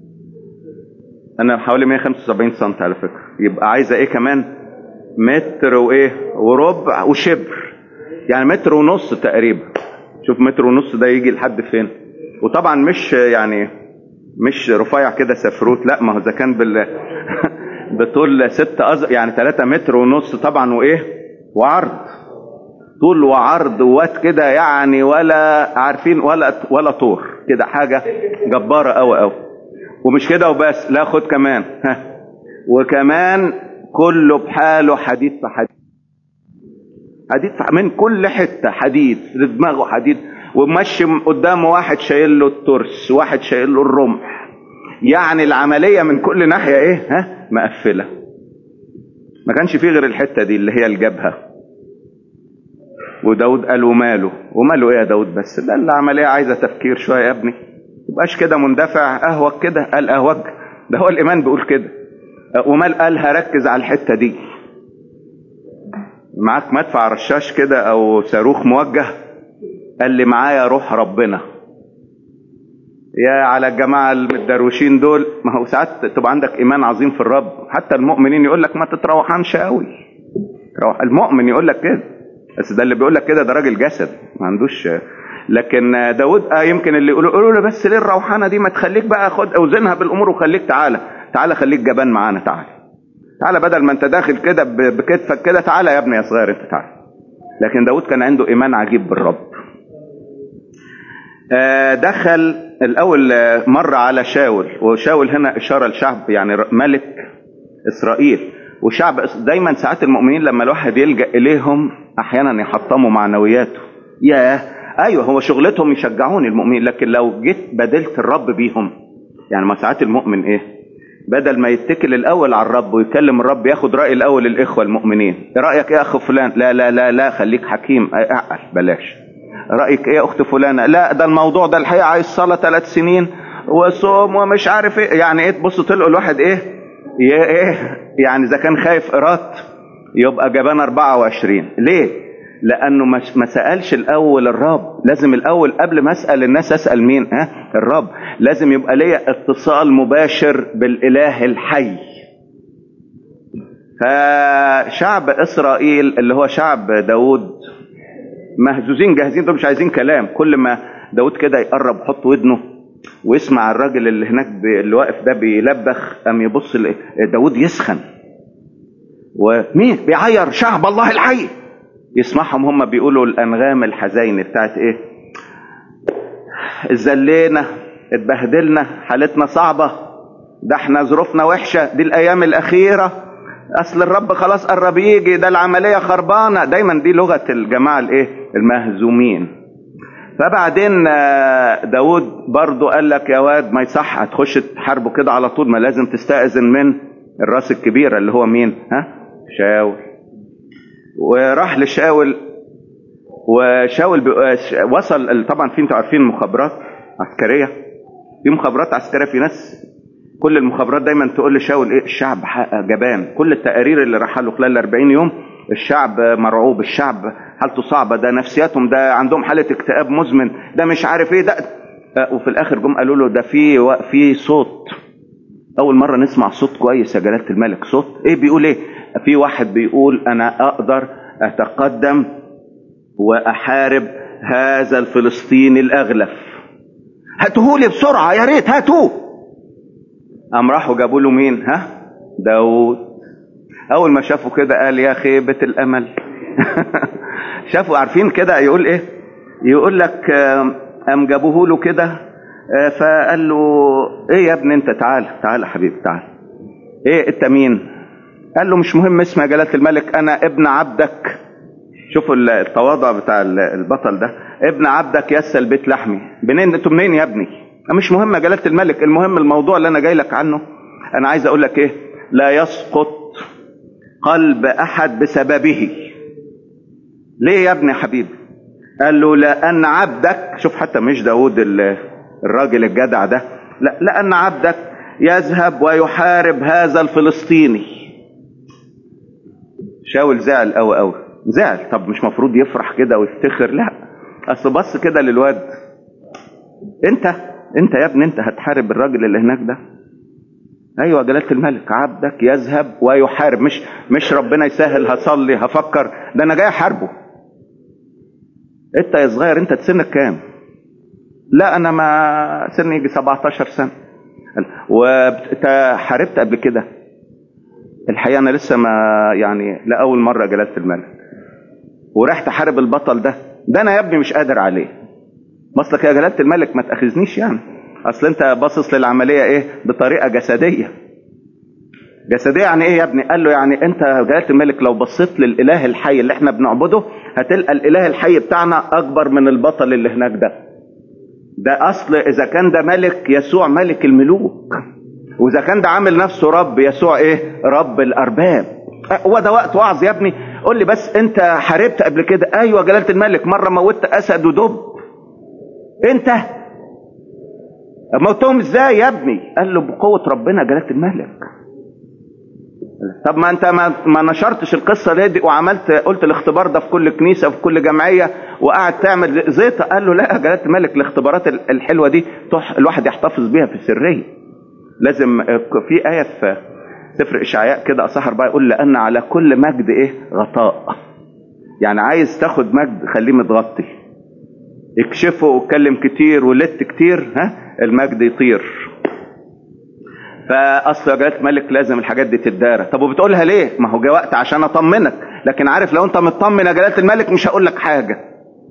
Speaker 1: انا حوالي 175 سم على فكره يبقى عايزه ايه كمان متر وايه وربع وشبر يعني متر ونص تقريبا شوف متر ونص ده يجي لحد فين وطبعا مش يعني مش رفيع كده سفروت لا ما هو اذا كان بال بطول ست أز... يعني 3 متر ونص طبعا وايه وعرض طول وعرض ووات كده يعني ولا عارفين ولا ولا طور كده حاجه جباره قوي قوي ومش كده وبس لا خد كمان ها وكمان كله بحاله حديد في حديد حديد في من كل حته حديد في دماغه حديد ومشي قدامه واحد شايل له الترس واحد شايل له الرمح يعني العمليه من كل ناحيه ايه ها مقفله ما كانش فيه غير الحته دي اللي هي الجبهه وداود قال وماله وماله ايه يا داود بس لا العمليه عايزه تفكير شويه يا ابني تبقاش كده مندفع اهوج كده قال اهوج ده هو الايمان بيقول كده ومال قال هركز على الحته دي معاك مدفع رشاش كده او صاروخ موجه قال لي معايا روح ربنا يا على الجماعة المتدروشين دول ما هو ساعات تبقى عندك إيمان عظيم في الرب حتى المؤمنين يقول لك ما تتروحنش قوي روح المؤمن يقول لك كده بس ده اللي بيقول لك كده ده راجل جسد ما عندوش لكن داود آه يمكن اللي يقولوا يقولوا له بس ليه الروحانه دي ما تخليك بقى خد اوزنها بالامور وخليك تعالى تعالى خليك جبان معانا تعالى تعالى بدل ما انت داخل كده بكتفك كده تعالى يا ابني يا صغير انت تعالى لكن داود كان عنده ايمان عجيب بالرب آه دخل الاول مر على شاول وشاول هنا اشاره لشعب يعني ملك اسرائيل وشعب دايما ساعات المؤمنين لما الواحد يلجأ إليهم أحيانا يحطموا معنوياته ياه أيوه هو شغلتهم يشجعون المؤمنين لكن لو جيت بدلت الرب بيهم يعني ما ساعات المؤمن إيه بدل ما يتكل الأول على الرب ويكلم الرب ياخد رأي الأول الإخوة المؤمنين إيه رأيك يا أخ فلان لا لا لا لا خليك حكيم أعقل بلاش رأيك إيه يا أخت فلانة لا ده الموضوع ده الحقيقة عايز صلاة ثلاث سنين وصوم ومش عارف إيه يعني إيه تبص تلقوا الواحد إيه ايه يعني اذا كان خايف قرات يبقى جبان 24 ليه لانه ما سالش الاول الرب لازم الاول قبل ما اسال الناس اسال مين ها الرب لازم يبقى ليا اتصال مباشر بالاله الحي فشعب اسرائيل اللي هو شعب داود مهزوزين جاهزين دول مش عايزين كلام كل ما داود كده يقرب يحط ودنه ويسمع الراجل اللي هناك اللي واقف ده بيلبخ قام يبص داود يسخن ومين بيعير شعب الله الحي يسمعهم هم بيقولوا الانغام الحزينه بتاعت ايه اتذلينا اتبهدلنا حالتنا صعبه ده احنا ظروفنا وحشه دي الايام الاخيره اصل الرب خلاص قرب يجي ده العمليه خربانه دايما دي لغه الجماعه الايه المهزومين فبعدين داود برضو قال لك يا واد ما يصح هتخش تحاربه كده على طول ما لازم تستأذن من الراس الكبيرة اللي هو مين ها شاول وراح لشاول وشاول وصل طبعا في انتوا عارفين مخابرات عسكرية في مخابرات عسكرية في ناس كل المخابرات دايما تقول لشاول ايه الشعب جبان كل التقارير اللي راح له خلال 40 يوم الشعب مرعوب الشعب حالته صعبه ده نفسياتهم ده عندهم حاله اكتئاب مزمن ده مش عارف ايه ده وفي الاخر جم قالوا له ده في في صوت اول مره نسمع صوت كويس يا جلاله الملك صوت ايه بيقول ايه في واحد بيقول انا اقدر اتقدم واحارب هذا الفلسطيني الاغلف هاتوهولي بسرعه يا ريت هاتوه قام راحوا جابوا له مين ها داود اول ما شافوا كده قال يا خيبه الامل شافوا عارفين كده يقول ايه يقول لك قام جابوه له كده فقال له ايه يا ابني انت تعال تعال يا حبيبي تعال ايه انت مين قال له مش مهم اسمي يا جلاله الملك انا ابن عبدك شوفوا التواضع بتاع البطل ده ابن عبدك يسل بيت لحمي منين انتوا منين يا ابني مش مهم يا جلاله الملك المهم الموضوع اللي انا جاي لك عنه انا عايز اقول لك ايه لا يسقط قلب احد بسببه ليه يا ابني حبيبي قال له لان عبدك شوف حتى مش داود الراجل الجدع ده لا لان عبدك يذهب ويحارب هذا الفلسطيني شاول زعل قوي قوي زعل طب مش مفروض يفرح كده ويفتخر لا اصل بص كده للواد انت انت يا ابني انت هتحارب الراجل اللي هناك ده ايوه جلاله الملك عبدك يذهب ويحارب مش مش ربنا يسهل هصلي هفكر ده انا جاي احاربه انت يا صغير انت سنك كام لا انا ما سني يجي 17 سنه وانت حاربت قبل كده الحقيقه انا لسه ما يعني لاول مره جلاله الملك ورحت احارب البطل ده ده انا يا ابني مش قادر عليه مصلك يا جلاله الملك ما تاخذنيش يعني اصل انت باصص للعمليه ايه بطريقه جسديه جسديه يعني ايه يا ابني قال له يعني انت يا جلاله الملك لو بصيت للاله الحي اللي احنا بنعبده هتلقى الاله الحي بتاعنا اكبر من البطل اللي هناك ده ده اصل اذا كان ده ملك يسوع ملك الملوك واذا كان ده عامل نفسه رب يسوع ايه رب الارباب هو ده وقت وعظ يا ابني قول لي بس انت حاربت قبل كده ايوه جلاله الملك مره موتت اسد ودب انت موتهم ازاي يا ابني قال له بقوه ربنا جلاله الملك طب ما انت ما, ما نشرتش القصه دي وعملت قلت الاختبار ده في كل كنيسه وفي كل جمعيه وقعد تعمل زيطه قال له لا يا جلاله الملك الاختبارات الحلوه دي الواحد يحتفظ بيها في سريه لازم في ايه في سفر اشعياء كده اصح اربعه يقول لان على كل مجد ايه غطاء يعني عايز تاخد مجد خليه متغطي اكشفه واتكلم كتير ولت كتير ها المجد يطير فاصل يا جلاله الملك لازم الحاجات دي تتدارى طب وبتقولها ليه ما هو جه وقت عشان اطمنك لكن عارف لو انت مطمن يا جلاله الملك مش هقول لك حاجه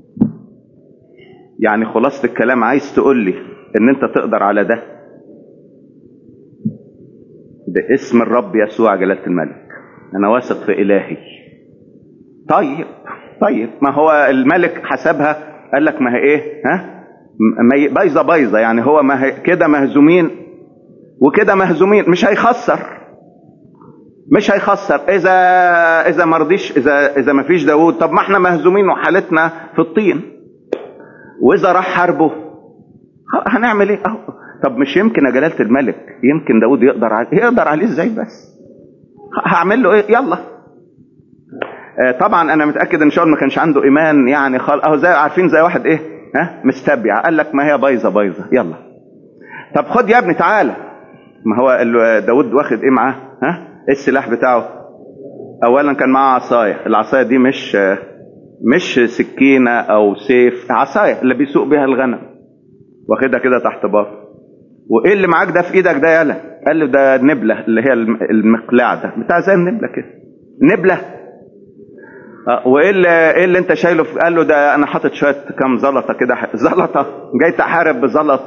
Speaker 1: يعني خلاصه الكلام عايز تقول لي ان انت تقدر على ده باسم الرب يسوع جلاله الملك انا واثق في الهي طيب طيب ما هو الملك حسبها قال لك ما هي ايه ها بايظه بايظه يعني هو ما هي كده مهزومين وكده مهزومين مش هيخسر مش هيخسر اذا اذا ما رضيش اذا اذا ما فيش داوود طب ما احنا مهزومين وحالتنا في الطين واذا راح حربه هنعمل ايه اهو طب مش يمكن يا جلاله الملك يمكن داوود يقدر عليه يقدر عليه ازاي بس هعمل له ايه يلا طبعا انا متاكد ان شاول ما كانش عنده ايمان يعني خال اهو زي عارفين زي واحد ايه ها مستبيع قال لك ما هي بايظه بايظه يلا طب خد يا ابني تعالى ما هو داود واخد ايه معاه ها ايه السلاح بتاعه اولا كان معاه عصايه العصايه دي مش مش سكينه او سيف عصايه اللي بيسوق بيها الغنم واخدها كده تحت باط وايه اللي معاك ده في ايدك ده يالا قال له ده نبله اللي هي المقلاع ده بتاع زي النبله كده نبله وايه اللي ايه اللي انت شايله قال له ده انا حاطط شويه كام زلطه كده زلطه جاي تحارب بزلط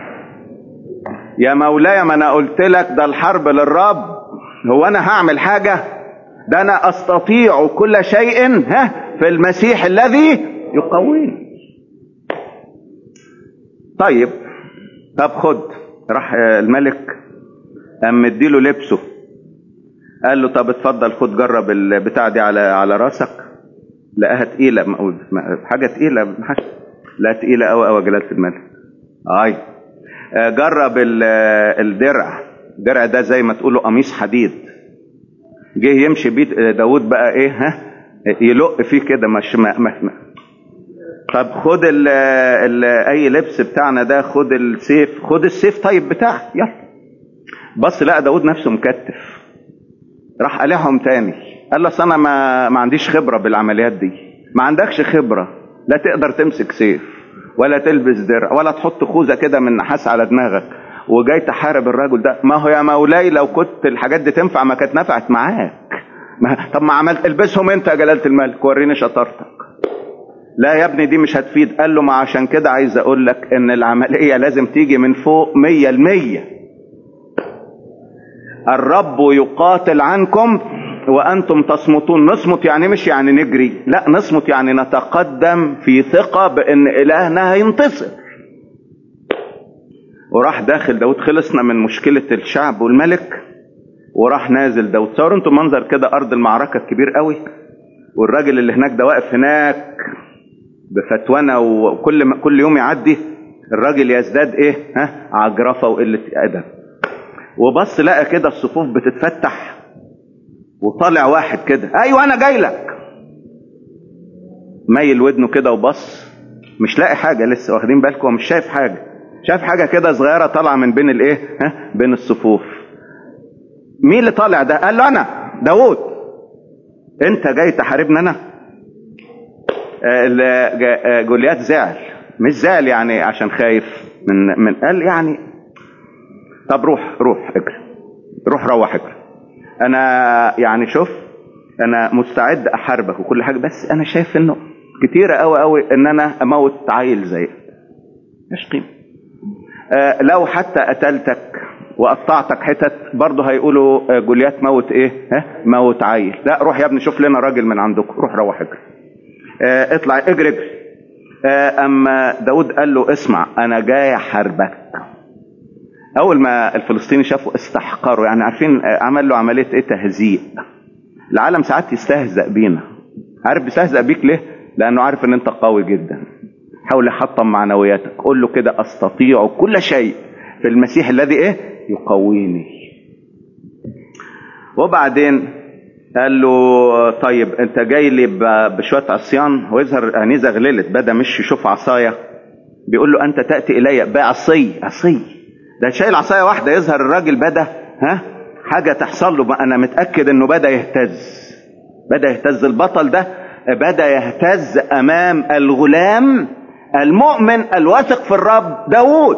Speaker 1: يا مولاي ما انا قلت لك ده الحرب للرب هو انا هعمل حاجه ده انا استطيع كل شيء ها في المسيح الذي يقويني طيب طب خد راح الملك قام مديله لبسه قال له طب اتفضل خد جرب البتاع دي على على راسك لقاها تقيلة حاجة تقيلة لا تقيلة قوي قوي جلالة الملك اي جرب الدرع الدرع ده زي ما تقولوا قميص حديد جه يمشي بيه داود بقى ايه ها يلق فيه كده مش ما ما طب خد ال ال اي لبس بتاعنا ده خد السيف خد السيف طيب بتاعك يلا بص لقى داود نفسه مكتف راح قالعهم تاني قال له اصل انا ما ما عنديش خبره بالعمليات دي ما عندكش خبره لا تقدر تمسك سيف ولا تلبس درع ولا تحط خوذه كده من نحاس على دماغك وجاي تحارب الرجل ده ما هو يا مولاي لو كنت الحاجات دي تنفع ما كانت نفعت معاك ما طب ما عملت البسهم انت يا جلاله الملك وريني شطارتك لا يا ابني دي مش هتفيد قال له ما عشان كده عايز اقول لك ان العمليه لازم تيجي من فوق مية المية الرب يقاتل عنكم وانتم تصمتون نصمت يعني مش يعني نجري لا نصمت يعني نتقدم في ثقة بان الهنا هينتصر وراح داخل داود خلصنا من مشكلة الشعب والملك وراح نازل داود تصوروا انتم منظر كده ارض المعركة الكبير قوي والراجل اللي هناك ده واقف هناك بفتوانة وكل ما كل يوم يعدي الراجل يزداد ايه ها عجرفة وقلة ادب وبص لقى كده الصفوف بتتفتح وطالع واحد كده ايوه انا جاي لك ميل ودنه كده وبص مش لاقي حاجه لسه واخدين بالكم هو مش شايف حاجه شايف حاجه كده صغيره طالعه من بين الايه ها بين الصفوف مين اللي طالع ده قال له انا داوود انت جاي تحاربني انا آه جوليات زعل مش زعل يعني عشان خايف من من قال يعني طب روح روح اجري روح روح اجري انا يعني شوف انا مستعد احاربك وكل حاجه بس انا شايف انه كتيره قوي قوي ان انا اموت عيل زيك مش قيمه آه لو حتى قتلتك وقطعتك حتت برضه هيقولوا جوليات موت ايه ها موت عيل لا روح يا ابني شوف لنا راجل من عندكم روح روح اجري آه اطلع اجري اجري آه اما داود قال له اسمع انا جاي احاربك اول ما الفلسطيني شافوا استحقروا يعني عارفين عمل له عمليه ايه تهزيء العالم ساعات يستهزأ بينا عارف بيستهزأ بيك ليه لانه عارف ان انت قوي جدا حاول يحطم معنوياتك قول له كده استطيع كل شيء في المسيح الذي ايه يقويني وبعدين قال له طيب انت جاي لي بشويه عصيان ويظهر انيزه غللت بدا مش يشوف عصايه بيقول له انت تاتي الي بعصي عصي ده شايل عصايه واحده يظهر الراجل بدا ها حاجه تحصل له انا متاكد انه بدا يهتز بدا يهتز البطل ده بدا يهتز امام الغلام المؤمن الواثق في الرب داوود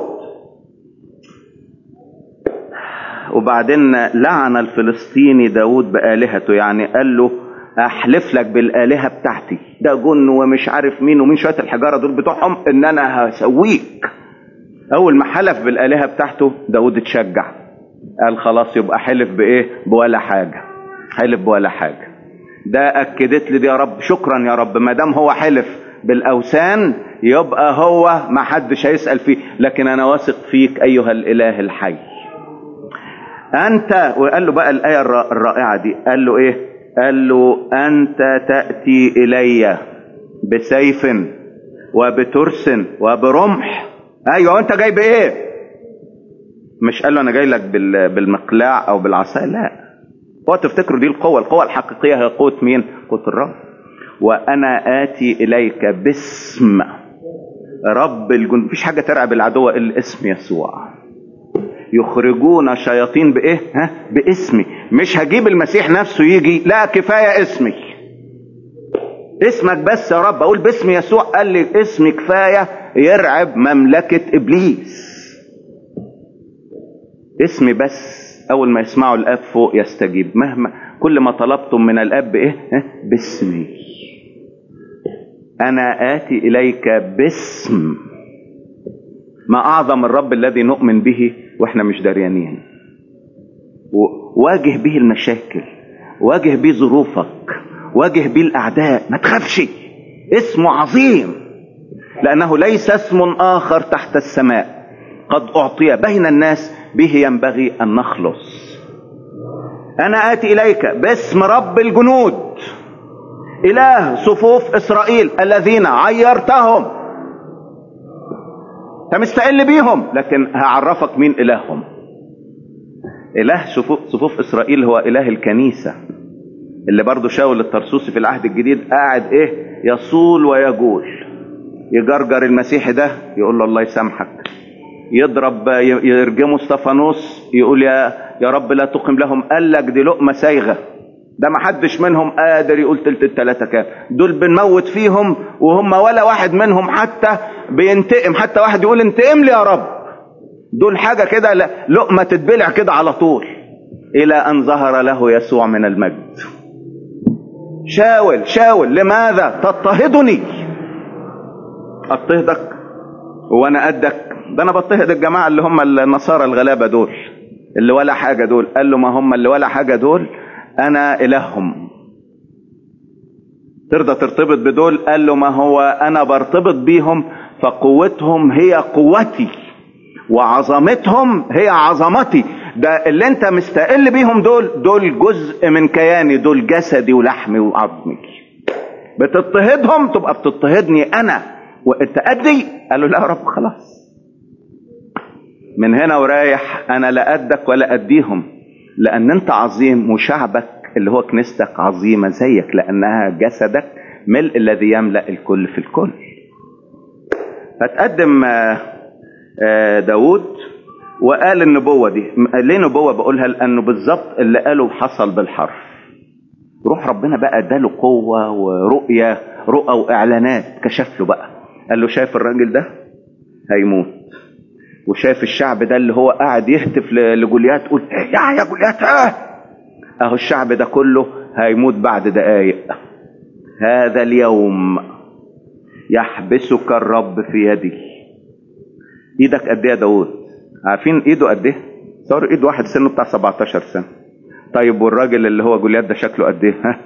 Speaker 1: وبعدين لعن الفلسطيني داود بآلهته يعني قال له احلف لك بالآلهة بتاعتي ده جن ومش عارف مين ومين شوية الحجارة دول بتوعهم ان انا هسويك اول ما حلف بالآلهة بتاعته داود اتشجع قال خلاص يبقى حلف بايه بولا حاجة حلف ولا حاجة ده أكدت لي دي يا رب شكرا يا رب ما دام هو حلف بالأوثان يبقى هو ما حدش هيسأل فيه لكن أنا واثق فيك أيها الإله الحي أنت وقال له بقى الآية الرائعة دي قال له إيه قال له أنت تأتي إلي بسيف وبترس وبرمح أيوة أنت جاي بإيه مش قال له أنا جاي لك بالمقلاع أو بالعصاية لا هو تفتكروا دي القوة القوة الحقيقية هي قوة مين قوة الرب وأنا آتي إليك باسم رب الجند مفيش حاجة ترعب العدو إلا اسم يسوع يخرجون شياطين بايه ها باسمي مش هجيب المسيح نفسه يجي لا كفايه اسمي اسمك بس يا رب اقول باسم يسوع قال لي اسمي كفايه يرعب مملكه ابليس اسمي بس اول ما يسمعوا الاب فوق يستجيب مهما كل ما طلبتم من الاب بايه ها باسمي انا اتي اليك باسم ما اعظم الرب الذي نؤمن به واحنا مش دريانين واجه به المشاكل واجه به ظروفك واجه به الاعداء ما تخافش اسمه عظيم لانه ليس اسم اخر تحت السماء قد اعطي بين الناس به ينبغي ان نخلص انا اتي اليك باسم رب الجنود اله صفوف اسرائيل الذين عيرتهم انت مستقل بيهم لكن هعرفك مين الههم اله صفوف, صفوف اسرائيل هو اله الكنيسه اللي برضه شاول الترسوسي في العهد الجديد قاعد ايه يصول ويجول يجرجر المسيحي ده يقول له الله يسامحك يضرب يرجمه استفانوس يقول يا يا رب لا تقم لهم قال لك دي لقمه سايغه ده ما حدش منهم قادر يقول تلت التلاتة كام دول بنموت فيهم وهم ولا واحد منهم حتى بينتقم حتى واحد يقول انتقم لي يا رب دول حاجة كده لقمة تتبلع كده على طول إلى أن ظهر له يسوع من المجد شاول شاول لماذا تضطهدني اضطهدك وانا قدك ده انا بضطهد الجماعة اللي هم النصارى الغلابة دول اللي ولا حاجة دول قال له ما هم اللي ولا حاجة دول انا الههم ترضى ترتبط بدول قال له ما هو انا برتبط بيهم فقوتهم هي قوتي وعظمتهم هي عظمتي ده اللي انت مستقل بيهم دول دول جزء من كياني دول جسدي ولحمي وعظمي بتضطهدهم تبقى بتضطهدني انا وانت قدي قال له لا يا رب خلاص من هنا ورايح انا لا قدك ولا اديهم لان انت عظيم وشعبك اللي هو كنيستك عظيمه زيك لانها جسدك ملء الذي يملا الكل في الكل فتقدم داود وقال النبوه دي ليه نبوه بقولها لانه بالظبط اللي قاله حصل بالحرف روح ربنا بقى اداله قوه ورؤيه رؤى واعلانات كشف له بقى قال له شايف الراجل ده هيموت وشايف الشعب ده اللي هو قاعد يهتف لجوليات يقول يا يا جوليات اه اهو الشعب ده كله هيموت بعد دقايق هذا اليوم يحبسك الرب في يدي ايدك قد ايه يا داود عارفين ايده قد ايه صار ايد واحد سنه بتاع 17 سنه طيب والراجل اللي هو جوليات ده شكله قد ايه ها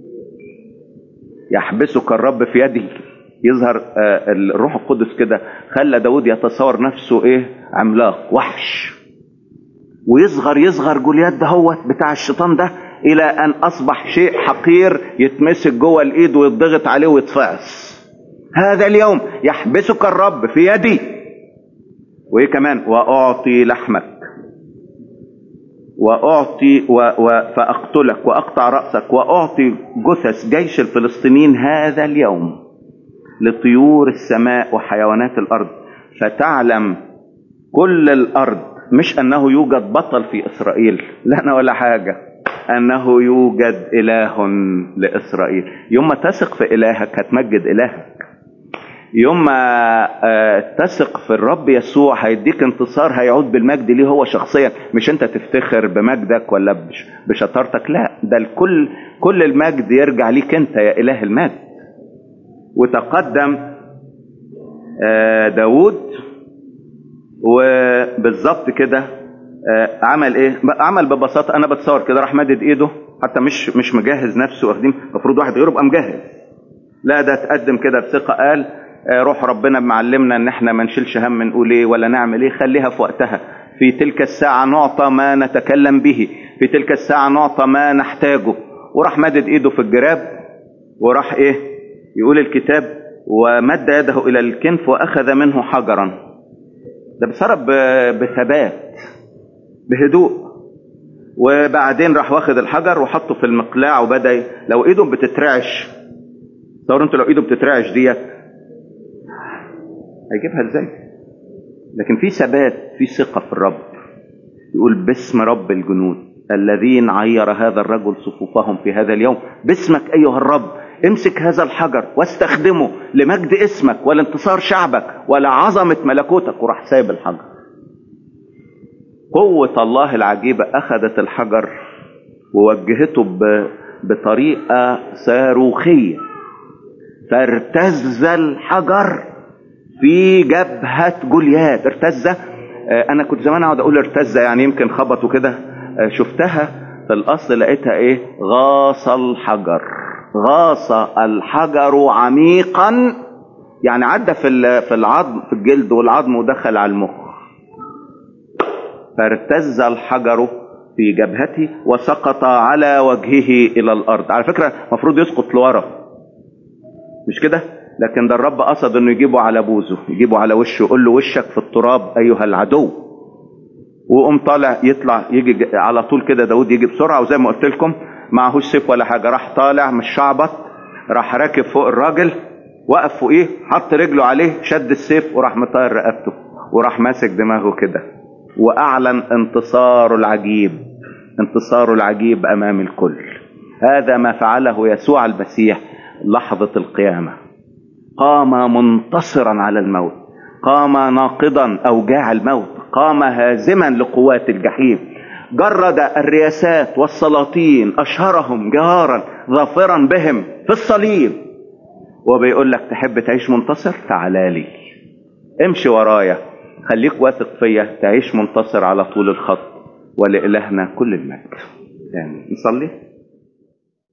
Speaker 1: يحبسك الرب في يدي يظهر آه الروح القدس كده خلى داود يتصور نفسه ايه عملاق وحش ويصغر يصغر جوليات ده هو بتاع الشيطان ده الى ان اصبح شيء حقير يتمسك جوه الايد ويضغط عليه ويتفعص هذا اليوم يحبسك الرب في يدي وايه كمان واعطي لحمك واعطي و... و... فاقتلك واقطع راسك واعطي جثث جيش الفلسطينيين هذا اليوم لطيور السماء وحيوانات الارض فتعلم كل الارض مش انه يوجد بطل في اسرائيل لا ولا حاجه انه يوجد اله لاسرائيل يوم ما تثق في الهك هتمجد الهك يوم ما تثق في الرب يسوع هيديك انتصار هيعود بالمجد ليه هو شخصيا مش انت تفتخر بمجدك ولا بشطارتك لا ده الكل كل المجد يرجع ليك انت يا اله المجد وتقدم داود وبالظبط كده عمل ايه عمل ببساطة انا بتصور كده راح مدد ايده حتى مش مش مجهز نفسه واخدين المفروض واحد غيره يبقى مجهز لا ده تقدم كده بثقه قال آه، روح ربنا معلمنا ان احنا ما نشيلش هم نقول ايه ولا نعمل ايه خليها في وقتها في تلك الساعة نعطى ما نتكلم به في تلك الساعة نعطى ما نحتاجه وراح مدد ايده في الجراب وراح ايه يقول الكتاب ومد يده الى الكنف واخذ منه حجرا ده بيتصرف ب- بثبات بهدوء وبعدين راح واخد الحجر وحطه في المقلاع وبدا ي- لو ايده بتترعش تصوروا انتوا لو ايده بتترعش ديت هيجيبها ازاي لكن في ثبات في ثقه في الرب يقول باسم رب الجنود الذين عير هذا الرجل صفوفهم في هذا اليوم باسمك ايها الرب امسك هذا الحجر واستخدمه لمجد اسمك ولانتصار شعبك ولعظمه ملكوتك وراح سايب الحجر قوة الله العجيبة أخذت الحجر ووجهته ب- بطريقة صاروخية فارتز الحجر في جبهة جوليات ارتز آه، أنا كنت زمان أقعد أقول ارتز يعني يمكن خبطوا كده آه، شفتها في الأصل لقيتها إيه غاص الحجر غاص الحجر عميقا يعني عدى في ال- في العظم في الجلد والعظم ودخل على المخ فارتز الحجر في جبهته وسقط على وجهه الى الارض على فكره المفروض يسقط لورا مش كده لكن ده الرب قصد انه يجيبه على بوزه يجيبه على وشه يقول له وشك في التراب ايها العدو وقوم طالع يطلع يجي ج- على طول كده داود يجي بسرعه وزي ما قلت لكم معهوش سيف ولا حاجه راح طالع مش شعبط راح راكب فوق الراجل وقف فوقيه حط رجله عليه شد السيف وراح مطير رقبته وراح ماسك دماغه كده واعلن انتصاره العجيب انتصاره العجيب امام الكل هذا ما فعله يسوع المسيح لحظه القيامه قام منتصرا على الموت قام ناقضا اوجاع الموت قام هازما لقوات الجحيم جرد الرياسات والسلاطين اشهرهم جهارا ظافرا بهم في الصليب وبيقول لك تحب تعيش منتصر تعالى لي امشي ورايا خليك واثق فيا تعيش منتصر على طول الخط ولإلهنا كل المجد يعني نصلي